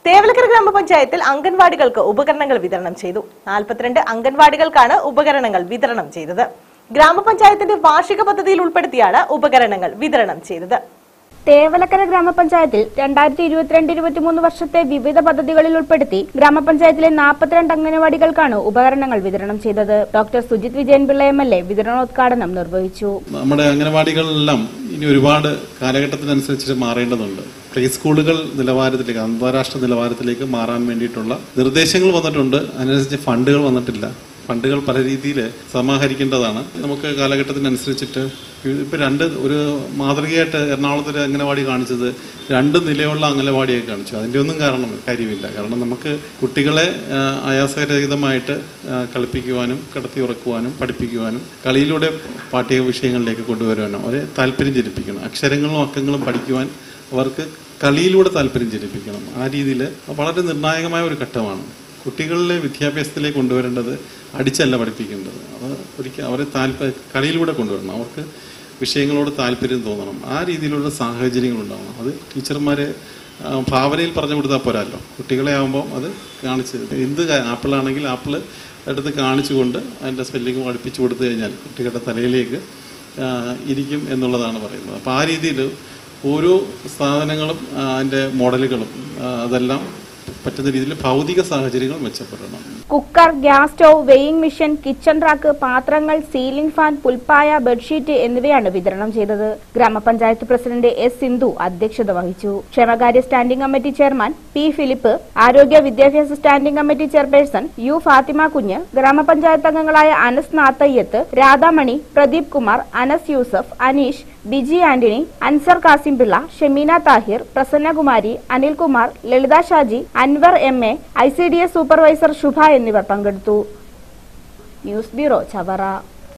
തേവലക്കര ഗ്രാമപഞ്ചായത്തിൽ അംഗൻവാടികൾക്ക് ഉപകരണങ്ങൾ വിതരണം ചെയ്തു നാൽപ്പത്തിരണ്ട് അംഗൻവാടികൾക്കാണ് ഉപകരണങ്ങൾ വിതരണം ചെയ്തത് ഗ്രാമപഞ്ചായത്തിന്റെ വാർഷിക പദ്ധതിയിൽ ഉൾപ്പെടുത്തിയാണ് ഉപകരണങ്ങൾ വിതരണം ചെയ്തത് തേവലക്കര ഗ്രാമപഞ്ചായത്തിൽ രണ്ടായിരത്തി ഇരുപത്തിരണ്ട് ഇരുപത്തിമൂന്ന് വർഷത്തെ വിവിധ പദ്ധതികളിൽ ഉൾപ്പെടുത്തി ഗ്രാമപഞ്ചായത്തിലെ നാൽപ്പത്തിരണ്ട് അംഗനവാടികൾക്കാണ് ഉപകരണങ്ങൾ വിതരണം ചെയ്തത് doctor Sujith Vijayan Pillai M L A വിതരണോദ്ഘാടനം നിർവഹിച്ചു നമ്മുടെ അംഗനവാടികളിലെല്ലാം ഇനി ഒരുപാട് കാലഘട്ടത്തിനനുസരിച്ച് മാറേണ്ടതുണ്ട് പ്രീ സ്കൂളുകൾ നിലവാരത്തിലേക്ക് അന്താരാഷ്ട്ര നിലവാരത്തിലേക്ക് മാറാൻ വേണ്ടിയിട്ടുള്ള നിർദ്ദേശങ്ങൾ വന്നിട്ടുണ്ട് അതിനനുസരിച്ച് ഫണ്ടുകൾ വന്നിട്ടില്ല ഫണ്ടുകൾ പല രീതിയിൽ സമാഹരിക്കേണ്ടതാണ് നമുക്ക് കാലഘട്ടത്തിനനുസരിച്ചിട്ട് ഇപ്പൊ രണ്ട് ഒരു മാതൃകയായിട്ട് എറണാകുളത്തൊരു അംഗനവാടി കാണിച്ചത് രണ്ട് നിലയുള്ള അംഗനവാടിയെ കാണിച്ചു അതിന്റെ ഒന്നും കാരണം കാര്യമില്ല കാരണം നമുക്ക് കുട്ടികളെ ആ, ആയാസരഹിതമായിട്ട് ആ, കളിപ്പിക്കുവാനും കിടത്തി ഉറക്കുവാനും പഠിപ്പിക്കുവാനും കളിയിലൂടെ പാഠ്യ വിഷയങ്ങളിലേക്ക് കൊണ്ടുവരുവാനും അവരെ താല്പര്യം ജനിപ്പിക്കണം അക്ഷരങ്ങളും അക്കങ്ങളും പഠിക്കുവാൻ അവർക്ക് കളിയിലൂടെ താല്പര്യം ജനിപ്പിക്കണം ആ രീതിയിൽ വളരെ നിർണായകമായ ഒരു ഘട്ടമാണ് കുട്ടികളിലെ വിദ്യാഭ്യാസത്തിലേക്ക് കൊണ്ടുവരേണ്ടത് അടിച്ചല്ല പഠിപ്പിക്കേണ്ടത് അത് ഒരിക്കൽ അവരെ താല്പര്യ കളിയിലൂടെ കൊണ്ടുവരണം അവർക്ക് വിഷയങ്ങളോട് താല്പര്യം തോന്നണം ആ രീതിയിലുള്ള സാഹചര്യങ്ങൾ ഉണ്ടാവണം അത് ടീച്ചർമാരെ ആ, ഭാവനയിൽ പറഞ്ഞു കൊടുത്താൽ പോരാല്ലോ കുട്ടികളെ ആകുമ്പോൾ അത് കാണിച്ച് എന്ത് ആപ്പിളാണെങ്കിൽ ആപ്പിൾ എടുത്ത് കാണിച്ചുകൊണ്ട് അതിൻ്റെ സ്പെല്ലിങ് പഠിപ്പിച്ചു കൊടുത്തു കഴിഞ്ഞാൽ കുട്ടികളുടെ തലയിലേക്ക് ആ, ഇരിക്കും എന്നുള്ളതാണ് പറയുന്നത് അപ്പോൾ ആ രീതിയിൽ ഓരോ സാധനങ്ങളും ആ, അതിൻ്റെ മോഡലുകളും ആ, അതെല്ലാം പറ്റുന്ന രീതിയിൽ ഭൗതിക സാഹചര്യങ്ങൾ മെച്ചപ്പെടണം cooker gas stove weighing machine kitchen rack പാത്രങ്ങൾ സീലിംഗ് ഫാൻ പുൽപ്പായ ബെഡ്ഷീറ്റ് എന്നിവയാണ് വിതരണം ചെയ്തത് ഗ്രാമപഞ്ചായത്ത് പ്രസിഡന്റ് എസ് സിന്ധു അധ്യക്ഷത വഹിച്ചു ക്ഷേമകാര്യ standing committee chairman P Philip ആരോഗ്യ വിദ്യാഭ്യാസ standing committee chairperson U Fathima Kunju ഗ്രാമപഞ്ചായത്ത് അംഗങ്ങളായ Anas Nathayyath Radhamani Pradeep Kumar Anas Yusuf Aneesh Biji Antony Ansar Kasim Pillai Shemeena Thahir Prasannakumari Anilkumar Lalitha Shaji Anvar M A I C D S supervisor Shubha എന്നിവർ പങ്കെടുത്തു ന്യൂസ് ബ്യൂറോ ചവറ